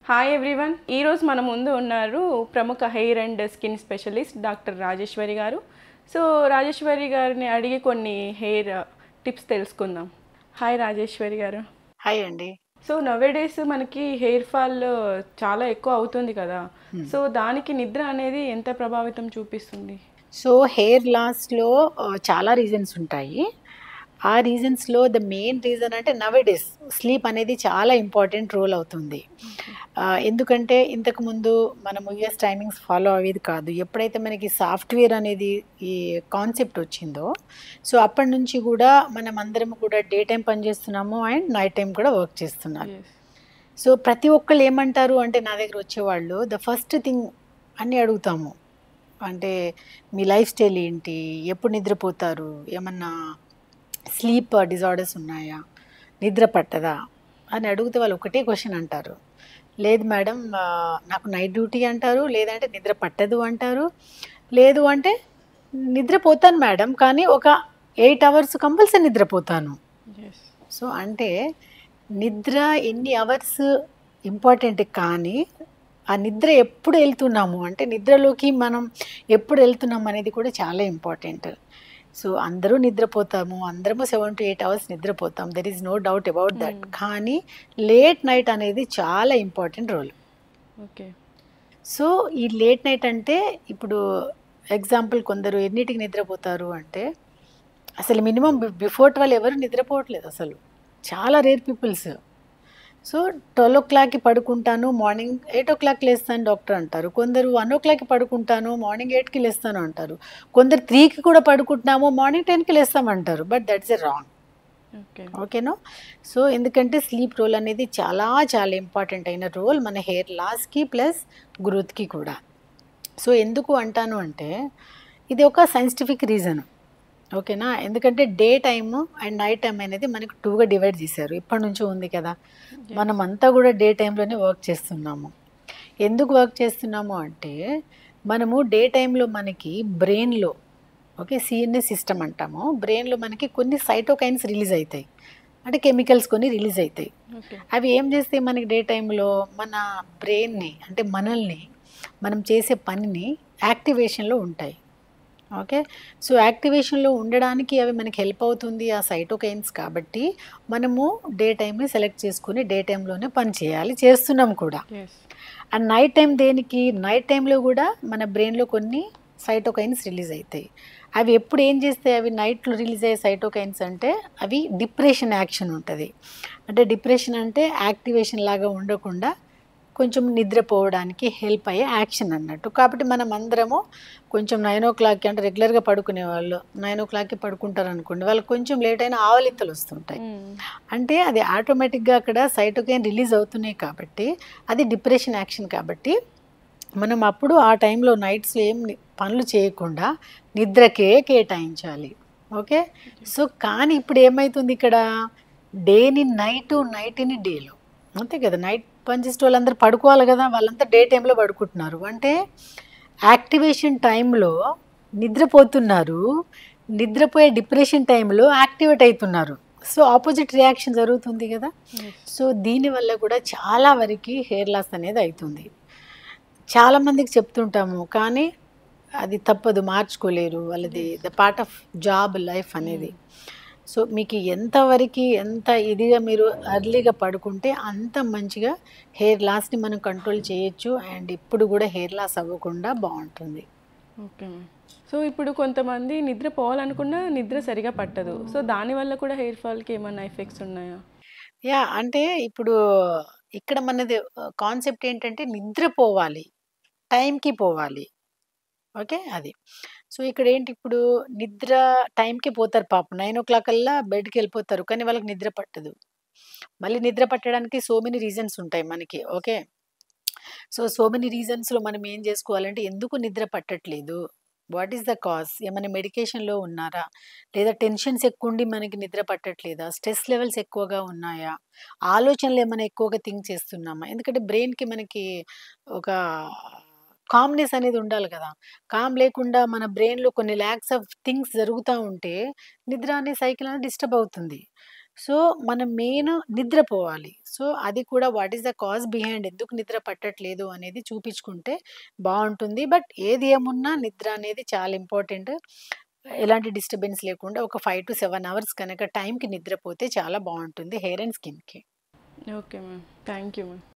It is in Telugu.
హాయ్ ఎవ్రీవన్ ఈరోజు మన ముందు ఉన్నారు ప్రముఖ hair and skin specialist doctor Rajeshwari గారు సో రాజేశ్వరి గారిని అడిగి కొన్ని హెయిర్ టిప్స్ తెలుసుకుందాం హాయ్ రాజేశ్వరి గారు హాయ్ అండి సో నవేడేస్ మనకి హెయిర్ ఫాల్ చాలా ఎక్కువ అవుతుంది కదా సో దానికి నిద్ర అనేది ఎంత ప్రభావితం చూపిస్తుంది సో హెయిర్ లాస్లో చాలా రీజన్స్ ఉంటాయి ఆ రీజన్స్లో ద మెయిన్ రీజన్ అంటే నవడేస్ స్లీప్ అనేది చాలా ఇంపార్టెంట్ రోల్ అవుతుంది ఆ, ఎందుకంటే ఇంతకుముందు మనం యూఎస్ టైమింగ్స్ ఫాలో అయ్యేది కాదు ఎప్పుడైతే మనకి సాఫ్ట్వేర్ అనేది ఈ కాన్సెప్ట్ వచ్చిందో సో అప్పటి నుంచి కూడా మనం అందరం కూడా డే టైం పనిచేస్తున్నాము అండ్ నైట్ టైం కూడా వర్క్ చేస్తున్నారు Yes. సో ప్రతి ఒక్కళ్ళు ఏమంటారు అంటే నా దగ్గర వచ్చేవాళ్ళు ద ఫస్ట్ థింగ్ అన్నీ అడుగుతాము అంటే మీ లైఫ్ స్టైల్ ఏంటి ఎప్పుడు నిద్రపోతారు ఏమన్నా స్లీప్ డిజార్డర్స్ ఉన్నాయా నిద్ర పట్టదా అని అడిగితే వాళ్ళు ఒకటే క్వశ్చన్ అంటారు లేదు మేడం ఆ, నాకు నైట్ డ్యూటీ అంటారు లేదంటే నిద్ర పట్టదు అంటారు లేదు అంటే నిద్రపోతాను మేడం కానీ ఒక ఎయిట్ అవర్స్ కంపల్సరీ నిద్రపోతాను Yes. సో అంటే నిద్ర ఎన్ని అవర్స్ ఇంపార్టెంట్ కానీ ఆ నిద్ర ఎప్పుడు వెళ్తున్నాము అంటే నిద్రలోకి మనం ఎప్పుడు వెళ్తున్నాం అనేది కూడా చాలా ఇంపార్టెంట్ సో అందరూ నిద్రపోతాము అందరము సెవెన్ టు ఎయిట్ అవర్స్ నిద్రపోతాం there is no doubt about that Hmm. కానీ లేట్ నైట్ అనేది చాలా ఇంపార్టెంట్ రోల్ ఓకే సో ఈ లేట్ నైట్ అంటే ఇప్పుడు ఎగ్జాంపుల్ కొందరు ఎన్నిటికి నిద్రపోతారు అంటే అసలు మినిమం బిఫోర్ ట్వెల్వ్ ఎవరు నిద్రపోవట్లేదు అసలు చాలా రేర్ పీపుల్స్ సో ట్వెల్వ్ ఓ క్లాక్కి పడుకుంటాను మార్నింగ్ ఎయిట్ ఓ క్లాక్ లేస్తాను డాక్టర్ అంటారు కొందరు వన్ ఓ క్లాక్కి పడుకుంటాను మార్నింగ్ ఎయిట్కి లేస్తాను అంటారు కొందరు త్రీకి కూడా పడుకుంటున్నాము మార్నింగ్ టెన్కి లేస్తామంటారు but that's a wrong okay ఓకేనా సో ఎందుకంటే స్లీప్ రోల్ అనేది చాలా చాలా ఇంపార్టెంట్ అయిన రోల్ మన హెయిర్ లాస్కి ప్లస్ గ్రోత్కి కూడా సో ఎందుకు అంటాను అంటే ఇది ఒక సైంటిఫిక్ రీజన్ ఓకేనా ఎందుకంటే day time and night time అనేది మనకు టూగా డివైడ్ చేశారు ఇప్పటి నుంచి ఉంది కదా మనం అంతా కూడా డే టైంలోనే వర్క్ చేస్తున్నాము ఎందుకు వర్క్ చేస్తున్నాము అంటే మనము డే టైంలో మనకి బ్రెయిన్లో ఓకే సిఎన్ఎస్ సిస్టమ్ అంటాము బ్రెయిన్లో మనకి కొన్ని సైటోకైన్స్ రిలీజ్ అవుతాయి అంటే కెమికల్స్ కొన్ని రిలీజ్ అవుతాయి ఓకే అవి ఏం చేస్తాయి మనకి డే టైంలో మన బ్రెయిన్ని అంటే మనల్ని మనం చేసే పనిని యాక్టివేషన్లో ఉంటాయి ఓకే సో యాక్టివేషన్లో ఉండడానికి అవి మనకి హెల్ప్ అవుతుంది ఆ సైటోకైన్స్ కాబట్టి మనము డే టైంని సెలెక్ట్ చేసుకుని డే టైంలోనే పని చేయాలి చేస్తున్నాం కూడా ఎస్ అండ్ నైట్ టైం దేనికి నైట్ టైంలో కూడా మన బ్రెయిన్లో కొన్ని సైటోకైన్స్ రిలీజ్ అవుతాయి అవి ఎప్పుడు ఏం చేస్తాయి అవి నైట్లో రిలీజ్ అయ్యే సైటోకైన్స్ అంటే అవి డిప్రెషన్ యాక్షన్ ఉంటుంది అంటే డిప్రెషన్ అంటే యాక్టివేషన్ లాగా ఉండకుండా కొంచెం నిద్రపోవడానికి హెల్ప్ అయ్యే యాక్షన్ అన్నట్టు కాబట్టి మనం అందరము కొంచెం నైన్ ఓ క్లాక్కి అంటే రెగ్యులర్గా పడుకునే వాళ్ళు నైన్ ఓ క్లాక్కి పడుకుంటారు అనుకోండి వాళ్ళకి కొంచెం లేట్ అయినా ఆవలింతలు వస్తుంటాయి అంటే అది ఆటోమేటిక్గా అక్కడ సైటోకైన్ రిలీజ్ అవుతున్నాయి కాబట్టి అది డిప్రెషన్ యాక్షన్ కాబట్టి మనం అప్పుడు ఆ టైంలో నైట్స్ ఏం ని- పనులు చేయకుండా నిద్రకే కేటాయించాలి ఓకే సో కానీ ఇప్పుడు ఏమవుతుంది ఇక్కడ డేని నైట్ నైట్ని డేలో అంతే కదా నైట్ పనిచేసే వాళ్ళందరూ పడుకోవాలి కదా వాళ్ళంతా డే టైంలో పడుకుంటున్నారు అంటే యాక్టివేషన్ టైంలో నిద్రపోతున్నారు నిద్రపోయే డిప్రెషన్ టైంలో యాక్టివేట్ అవుతున్నారు సో ఆపోజిట్ రియాక్షన్ జరుగుతుంది కదా సో దీనివల్ల కూడా చాలా వరకు హెయిర్ లాస్ అనేది అవుతుంది చాలామందికి చెప్తుంటాము కానీ అది తప్పదు మార్చుకోలేరు వాళ్ళది the part of job life అనేది సో మీకు ఎంతవరకు ఎంత ఇదిగా మీరు అర్లీగా పడుకుంటే అంత మంచిగా హెయిర్ లాస్ని మనం కంట్రోల్ చేయొచ్చు అండ్ ఇప్పుడు కూడా హెయిర్ లాస్ అవ్వకుండా బాగుంటుంది ఓకే మ్యామ్ సో ఇప్పుడు కొంతమంది నిద్ర పోవాలనుకున్నా నిద్ర సరిగా పట్టదు సో దానివల్ల కూడా హెయిర్ ఫాల్కి ఏమైనా ఎఫెక్ట్స్ ఉన్నాయా యా అంటే ఇప్పుడు ఇక్కడ మనది కాన్సెప్ట్ ఏంటంటే నిద్రపోవాలి టైంకి పోవాలి ఓకే అది సో ఇక్కడ ఏంటి ఇప్పుడు నిద్ర టైంకి పోతారు పాపం నైన్ ఓ క్లాక్ కల్లా బెడ్కి వెళ్ళిపోతారు కానీ వాళ్ళకి నిద్ర పట్టదు మళ్ళీ నిద్ర పట్టడానికి సో మెనీ రీజన్స్ ఉంటాయి మనకి ఓకే సో సో మెనీ రీజన్స్లో మనం ఏం చేసుకోవాలంటే ఎందుకు నిద్ర పట్టట్లేదు వాట్ ఈస్ ద కాజ్ ఏమైనా మెడికేషన్లో ఉన్నారా లేదా టెన్షన్స్ ఎక్కువ ఉండి మనకి నిద్ర పట్టట్లేదా స్ట్రెస్ లెవెల్స్ ఎక్కువగా ఉన్నాయా ఆలోచనలు ఏమైనా ఎక్కువగా థింక్ చేస్తున్నామా ఎందుకంటే బ్రెయిన్కి మనకి ఒక కామ్నెస్ అనేది ఉండాలి కదా కామ్ లేకుండా మన బ్రెయిన్లో కొన్ని ల్యాక్స్ ఆఫ్ థింగ్స్ జరుగుతూ ఉంటే నిద్ర అనే సైకిల్ అనేది డిస్టర్బ్ అవుతుంది సో మనం మెయిన్ నిద్రపోవాలి సో అది కూడా what is the cause behind ఎందుకు నిద్ర పట్టట్లేదు అనేది చూపించుకుంటే బాగుంటుంది బట్ ఏది ఏమున్నా నిద్ర అనేది చాలా ఇంపార్టెంట్ ఎలాంటి డిస్టర్బెన్స్ లేకుండా ఒక ఫైవ్ టు సెవెన్ అవర్స్ కనుక టైంకి నిద్రపోతే చాలా బాగుంటుంది హెయిర్ అండ్ స్కిన్కి okay ma'am thank you ma'am